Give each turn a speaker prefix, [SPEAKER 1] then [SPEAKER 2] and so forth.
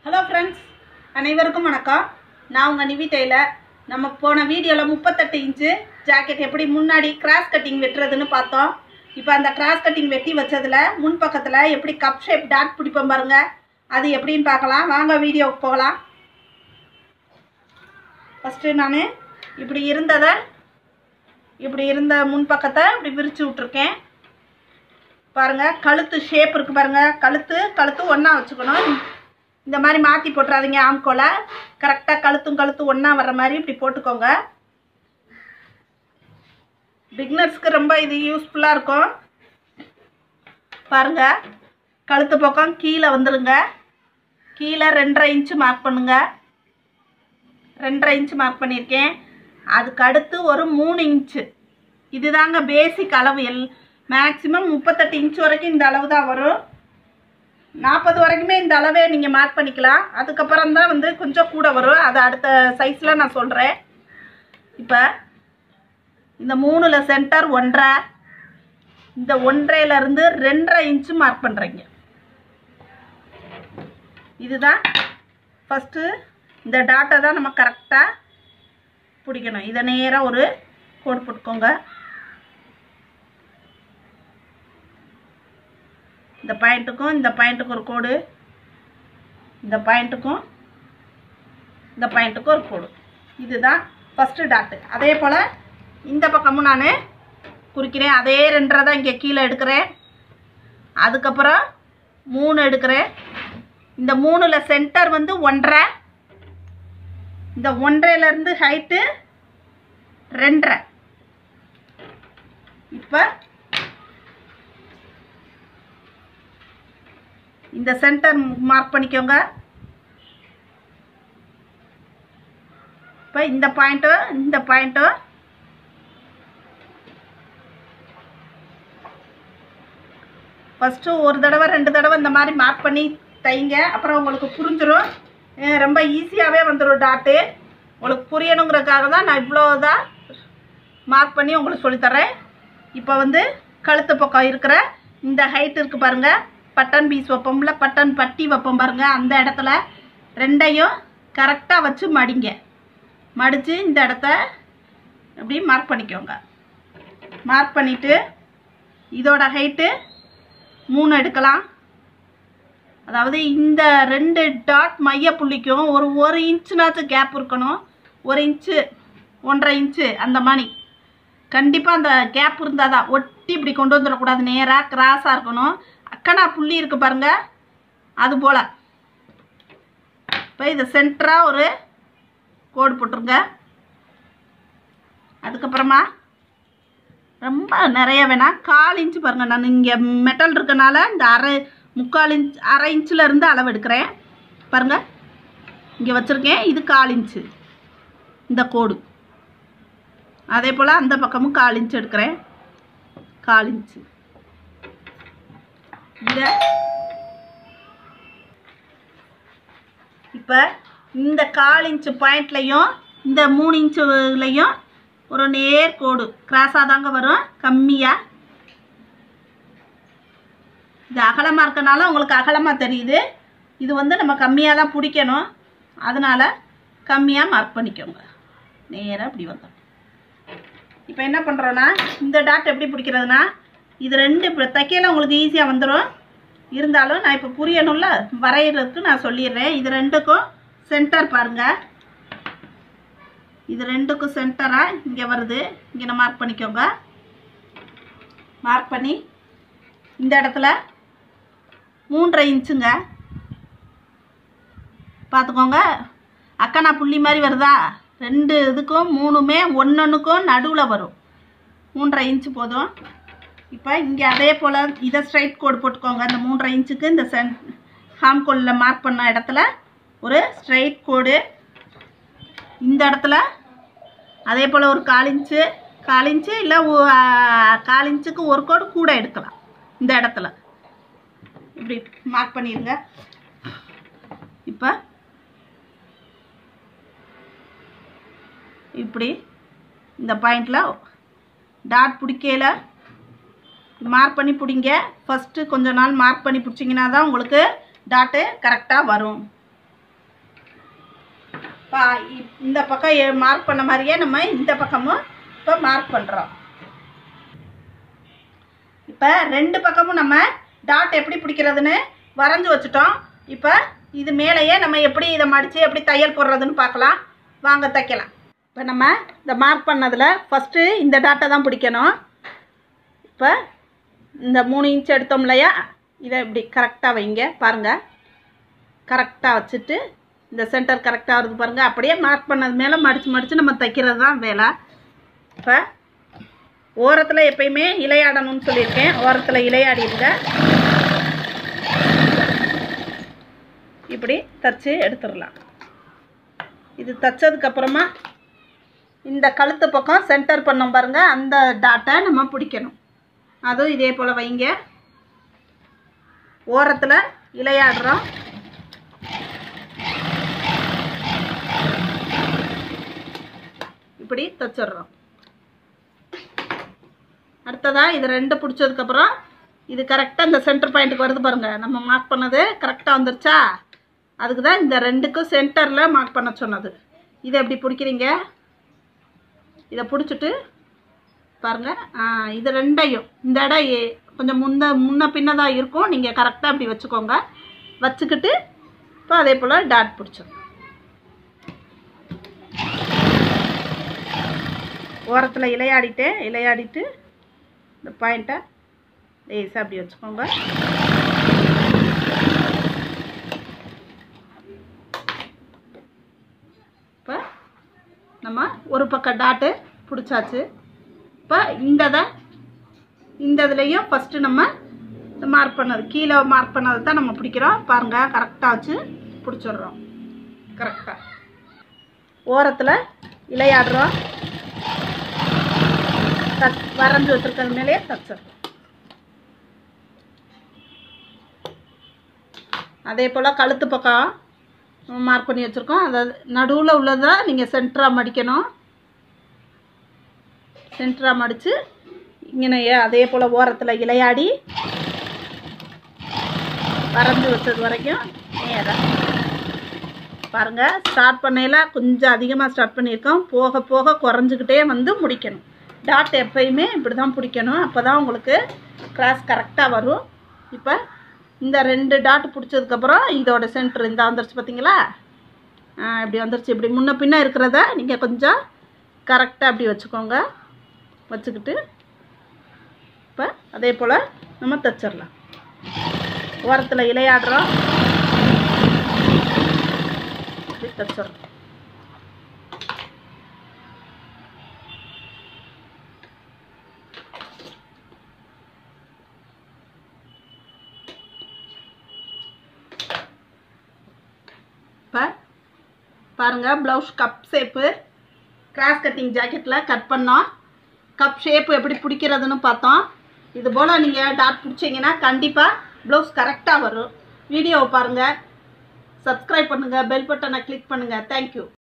[SPEAKER 1] hello friends அனைவருக்கும் வணக்கம் நான் உங்கள் நிவி டெய்லர் நம்ம போன வீடியோவில் முப்பத்தெட்டு இன்ச்சு ஜாக்கெட் எப்படி முன்னாடி கிராஸ் கட்டிங் வெட்டுறதுன்னு பார்த்தோம் இப்போ அந்த கிராஸ் கட்டிங் வெட்டி வச்சதில் முன் பக்கத்தில் எப்படி கப் ஷேப் டாட் பிடிப்போம் பாருங்க அது எப்படின்னு பார்க்கலாம் வாங்க வீடியோவுக்கு போகலாம் ஃபஸ்ட்டு நான் இப்படி இருந்ததை இப்படி இருந்த முன் பக்கத்தை இப்படி விரித்து விட்ருக்கேன் பாருங்க கழுத்து ஷேப் இருக்கு பாருங்க கழுத்து கழுத்து ஒன்றா வச்சுக்கணும் இந்த மாதிரி மாற்றி போட்டுறாதீங்க ஆம்கோலை கரெக்டாக கழுத்தும் கழுத்து ஒன்றா வர்ற மாதிரி இப்படி போட்டுக்கோங்க பிக்னர்ஸ்க்கு ரொம்ப இது யூஸ்ஃபுல்லாக இருக்கும் பாருங்க கழுத்து பக்கம் கீழே வந்துருங்க கீழே ரெண்டரை இன்ச்சு மார்க் பண்ணுங்க ரெண்டரை இன்ச்சு மார்க் பண்ணியிருக்கேன் அதுக்கு அடுத்து ஒரு மூணு இன்ச்சு இதுதாங்க பேசிக் அளவு எல் மேக்ஸிமம் முப்பத்தெட்டு இன்ச் வரைக்கும் இந்த அளவு தான் வரும் நாற்பது வரைக்குமே இந்த அளவே நீங்கள் மார்க் பண்ணிக்கலாம் அதுக்கப்புறம் தான் வந்து கொஞ்சம் கூட வரும் அது அடுத்த சைஸில் நான் சொல்கிறேன் இப்போ இந்த மூணில் சென்டர் ஒன்றரை இந்த ஒன்றையிலேருந்து ரெண்டரை இன்ச்சு மார்க் பண்ணுறீங்க இதுதான் ஃபஸ்ட்டு இந்த டாட்டை தான் நம்ம கரெக்டாக பிடிக்கணும் இதை நேராக ஒரு கோடு போட்டுக்கோங்க இந்த பாயிண்ட்டுக்கும் இந்த பாயிண்ட்டுக்கும் ஒரு கோடு இந்த பாயிண்ட்டுக்கும் இந்த பாயிண்ட்டுக்கும் ஒரு கோடு இதுதான் ஃபஸ்ட்டு டாட்டு அதே போல் இந்த பக்கமும் நான் குறிக்கிறேன் அதே ரெண்டரை தான் இங்கே கீழே எடுக்கிறேன் அதுக்கப்புறம் மூணு எடுக்கிறேன் இந்த மூணில் சென்டர் வந்து ஒன்றரை இந்த ஒன்றரைலேருந்து ஹைட்டு ரெண்டரை இப்போ இந்த சென்டர் மார்க் பண்ணிக்கோங்க இப்போ இந்த பாயிண்ட்டும் இந்த பாயிண்ட்டும் ஃபஸ்ட்டு ஒரு தடவை ரெண்டு தடவை இந்த மாதிரி மார்க் பண்ணி தைங்க அப்புறம் உங்களுக்கு புரிஞ்சிடும் அஹ் ரொம்ப ஈஸியாகவே வந்துடும் டாட்டு உங்களுக்கு புரியணுங்கிறதுக்காக தான் நான் இவ்வளோ தான் மார்க் பண்ணி உங்களுக்கு சொல்லித்தரேன் இப்போ வந்து கழுத்து பக்கம் இருக்கிற இந்த ஹைட் இருக்குது பாருங்கள் பட்டன் பீஸ் வைப்போம்ல பட்டன் பட்டி வைப்போம் பாருங்கள் அந்த இடத்துல ரெண்டையும் கரெக்டாக வச்சு மடிங்க மடித்து இந்த இடத்த இப்படி மார்க் பண்ணிக்கோங்க மார்க் பண்ணிவிட்டு இதோட ஹைட்டு மூணு எடுக்கலாம் அதாவது இந்த ரெண்டு டாட் மைய புள்ளிக்கும் ஒரு ஒரு இன்ச்சுனாச்சும் கேப் இருக்கணும் ஒரு இன்ச்சு ஒன்றரை இன்ச்சு அந்த மாதிரி கண்டிப்பாக அந்த கேப் இருந்தால் தான் ஒட்டி இப்படி கொண்டு வந்துடக்கூடாது நேராக கிராஸாக இருக்கணும் அக்கனா புள்ளி இருக்குது பாருங்க அது போல் இப்போ இது சென்டராக ஒரு கோடு போட்டுருங்க அதுக்கப்புறமா ரொம்ப நிறைய வேணாம் கால் இன்ச்சு பாருங்கள் நான் இங்கே மெட்டல் இருக்கனால இந்த அரை முக்கால் இன்ச் அரை இன்ச்சில் இருந்து அளவு எடுக்கிறேன் பாருங்கள் இங்கே வச்சுருக்கேன் இது கால் இன்ச்சு இந்த கோடு அதே போல் அந்த பக்கமும் கால் இன்ச்சு எடுக்கிறேன் கால் இன்ச்சு இதை இப்போ இந்த கால் இன்ச்சு பாயிண்ட்லையும் இந்த மூணு இன்ச்சுலையும் ஒரு நேர் கோடு கிராஸாக தாங்க வரும் கம்மியாக இது அகலமாக இருக்கனால உங்களுக்கு அகலமாக தெரியுது இது வந்து நம்ம கம்மியாக தான் பிடிக்கணும் அதனால் கம்மியாக மார்க் பண்ணிக்கோங்க நேராக இப்படி வந்துடும் இப்போ என்ன பண்ணுறோன்னா இந்த டாட் எப்படி பிடிக்கிறதுனா இது ரெண்டு இப்போ தைக்கையில் உங்களுக்கு ஈஸியாக வந்துடும் இருந்தாலும் நான் இப்போ புரியணும்ல வரைகிறதுக்கு நான் சொல்லிடுறேன் இது ரெண்டுக்கும் சென்டர் பாருங்கள் இது ரெண்டுக்கும் சென்டராக இங்கே வருது இங்கே நான் மார்க் பண்ணிக்கோங்க மார்க் பண்ணி இந்த இடத்துல மூன்றரை இன்ச்சுங்க பார்த்துக்கோங்க அக்கனா புள்ளி மாதிரி வருதா ரெண்டு இதுக்கும் மூணுமே ஒன்றொன்றுக்கும் நடுவில் வரும் மூன்றரை இன்ச்சு போதும் இப்போ இங்கே அதே போல் இதை ஸ்ட்ரைட் கோடு போட்டுக்கோங்க இந்த மூன்றரை இன்ச்சுக்கு இந்த சென் ஹாம்கோலில் மார்க் பண்ண இடத்துல ஒரு ஸ்ட்ரைட் கோடு இந்த இடத்துல அதே போல் ஒரு கால் இன்ச்சு கால் இன்ச்சு இல்லை கால் இன்ச்சுக்கு ஒரு கோடு கூட எடுக்கலாம் இந்த இடத்துல இப்படி மார்க் பண்ணிடுங்க இப்போ இப்படி இந்த பாயிண்டில் டாட் பிடிக்கையில் மார்க் பண்ணி பிடிங்க ஃபஸ்ட்டு கொஞ்ச நாள் மார்க் பண்ணி பிடிச்சிங்கன்னா தான் உங்களுக்கு டாட்டு கரெக்டாக வரும் இப்போ இந்த பக்கம் மார்க் பண்ண மாதிரியே நம்ம இந்த பக்கமும் இப்போ மார்க் பண்ணுறோம் இப்போ ரெண்டு பக்கமும் நம்ம டாட் எப்படி பிடிக்கிறதுன்னு வரைஞ்சி வச்சுட்டோம் இப்போ இது மேலேயே நம்ம எப்படி இதை மடித்து எப்படி தையல் போடுறதுன்னு பார்க்கலாம் வாங்க தைக்கலாம் இப்போ நம்ம இந்த மார்க் பண்ணதில் ஃபஸ்ட்டு இந்த டாட்டை தான் பிடிக்கணும் இப்போ இந்த மூணு இன்ச் எடுத்தோம் இல்லையா இதை இப்படி கரெக்டாக வைங்க பாருங்கள் கரெக்டாக வச்சுட்டு இந்த சென்டர் கரெக்டாக வருது பாருங்கள் அப்படியே மார்க் பண்ணது மேலே மடித்து மடித்து நம்ம தைக்கிறது தான் வேலை இப்போ ஓரத்தில் எப்பயுமே இலையாடணும்னு சொல்லியிருக்கேன் ஓரத்தில் இலையாடிடுங்க இப்படி தச்சு எடுத்துடலாம் இது தைச்சதுக்கப்புறமா இந்த கழுத்து பக்கம் சென்டர் பண்ணோம் பாருங்க அந்த டாட்டை நம்ம பிடிக்கணும் அதுவும் இதே போல் வைங்க ஓரத்தில் இலையாடுறோம் இப்படி தைச்சிடுறோம் அடுத்ததாக இது ரெண்டு பிடிச்சதுக்கப்புறம் இது கரெக்டாக இந்த சென்டர் பாயிண்ட்டுக்கு வருது பாருங்கள் நம்ம மார்க் பண்ணது கரெக்டாக வந்துருச்சா அதுக்கு தான் இந்த ரெண்டுக்கும் சென்டரில் மார்க் பண்ண சொன்னது இதை எப்படி பிடிக்கிறீங்க இதை பிடிச்சிட்டு பாருங்கள் இது ரெண்டையும் இந்த இடம் ஏ- கொஞ்சம் முன்ன முன்ன பின்னதாக இருக்கும் நீங்கள் கரெக்டாக அப்படி வச்சுக்கோங்க வச்சுக்கிட்டு இப்போ அதே போல் டாட் பிடிச்சோம் ஓரத்தில் இலையாடிட்டு இலையாடிட்டு இந்த பாயிண்ட்டை லேசாக அப்படி வச்சுக்கோங்க இப்போ நம்ம ஒரு பக்கம் டாட்டு பிடிச்சாச்சு இப்போ இந்த இந்த இதுலேயும் ஃபஸ்ட்டு நம்ம மார்க் பண்ணது கீழே மார்க் பண்ணதை தான் நம்ம பிடிக்கிறோம் பாருங்கள் கரெக்டாக வச்சு பிடிச்சிடுறோம் கரெக்டாக ஓரத்தில் இலையாடுறோம் தச் வரைஞ்சி வச்சுருக்கிறது மேலேயே தச்சிடுறோம் அதே போல் கழுத்து பக்கம் மார்க் பண்ணி வச்சுருக்கோம் அதாவது நடுவில் உள்ளதை நீங்கள் சென்டராக மடிக்கணும் சென்டராக மடித்து இங்கே அதே போல் ஓரத்தில் இலையாடி வரைஞ்சி வச்சது வரைக்கும் நேராக பாருங்கள் ஸ்டார்ட் பண்ணையில் கொஞ்சம் அதிகமாக ஸ்டார்ட் பண்ணியிருக்கோம் போக போக குறைஞ்சிக்கிட்டே வந்து முடிக்கணும் டாட் எப்பயுமே இப்படி தான் பிடிக்கணும் அப்போ தான் உங்களுக்கு கிராஸ் கரெக்டாக வரும் இப்போ இந்த ரெண்டு டாட் பிடிச்சதுக்கப்புறம் இதோட சென்டர் இந்த வந்துருச்சு பார்த்தீங்களா ஆ, இப்படி வந்துருச்சு இப்படி முன்ன பின்ன இருக்கிறத நீங்கள் கொஞ்சம் கரெக்டாக அப்படி வச்சுக்கோங்க வச்சுக்கிட்டு இப்போ அதே போல் நம்ம தைச்சிடலாம் ஓரத்தில் இலையாடுறோம் இப்படி தைச்சிடறோம் இப்போ பாருங்கள் blouse cup shape cross cutting ஜாக்கெட்டில் கட் பண்ணோம் கப் ஷேப்பு எப்படி பிடிக்கிறதுன்னு பார்த்தோம் இது போல் நீங்கள் டாட் பிடிச்சிங்கன்னா கண்டிப்பாக ப்ளவுஸ் கரெக்டாக வரும் வீடியோவை பாருங்கள் சப்ஸ்கிரைப் பண்ணுங்கள் பெல் பட்டனை கிளிக் பண்ணுங்கள் தேங்க்யூ